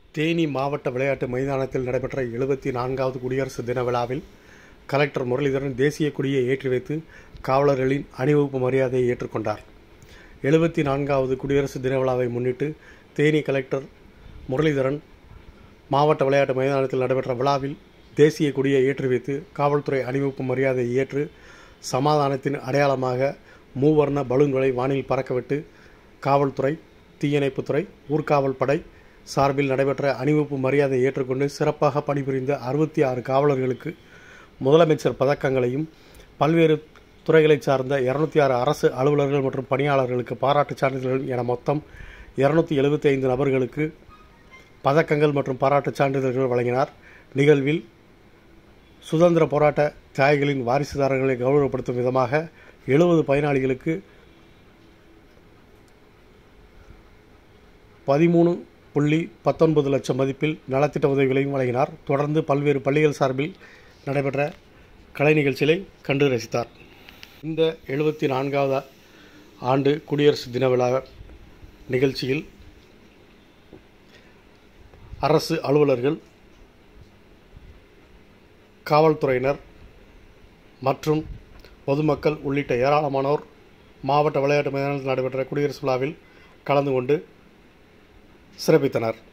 தேனி மாவட்ட விளையாட்டு மைதானத்தில் நடைபெற்ற எழுபத்தி நான்காவது குடியரசு தின விழாவில் கலெக்டர் முரளிதரன் தேசிய கொடியை ஏற்றி வைத்து காவலர்களின் அணிவகுப்பு மரியாதையை ஏற்றுக்கொண்டார் எழுபத்தி நான்காவது குடியரசு தின விழாவை முன்னிட்டு தேனி கலெக்டர் முரளிதரன் மாவட்ட விளையாட்டு மைதானத்தில் நடைபெற்ற விழாவில் தேசிய கொடியை ஏற்றி வைத்து காவல்துறை அணிவகுப்பு மரியாதையை ஏற்று சமாதானத்தின் அடையாளமாக மூவர்ண பலூன்களை வானில் பறக்கவிட்டு காவல்துறை தீயணைப்புத்துறை ஊர்காவல் படை சார்பில் நடைபெற்ற அணிவகுப்பு மரியாதையை ஏற்றுக்கொண்டு சிறப்பாக பணிபுரிந்த அறுபத்தி ஆறு காவலர்களுக்கு முதலமைச்சர் பதக்கங்களையும் பல்வேறு துறைகளைச் சார்ந்த இருநூத்தி ஆறு அரசு அலுவலர்கள் மற்றும் பணியாளர்களுக்கு பாராட்டுச் சான்றிதழ்கள் என மொத்தம் இருநூத்தி எழுபத்தி ஐந்து நபர்களுக்கு பதக்கங்கள் மற்றும் பாராட்டுச் சான்றிதழ்கள் வழங்கினார் நிகழ்வில் சுதந்திர போராட்ட தியாகிகளின் வாரிசுதாரர்களை கௌரவப்படுத்தும் விதமாக எழுபது பயனாளிகளுக்கு பதிமூணு புள்ளி பத்தொன்பது லட்சம் மதிப்பில் நலத்திட்ட உதவிகளையும் வழங்கினார் தொடர்ந்து பல்வேறு பள்ளிகள் சார்பில் நடைபெற்ற கலை நிகழ்ச்சிகளை கண்டு ரசித்தார் இந்த எழுபத்தி நான்காவது ஆண்டு குடியரசு தின விழா நிகழ்ச்சியில் அரசு அலுவலர்கள் காவல்துறையினர் மற்றும் பொதுமக்கள் உள்ளிட்ட ஏராளமானோர் மாவட்ட விளையாட்டு மைதானத்தில் நடைபெற்ற குடியரசு விழாவில் கலந்து கொண்டு சிறப்பித்தனர்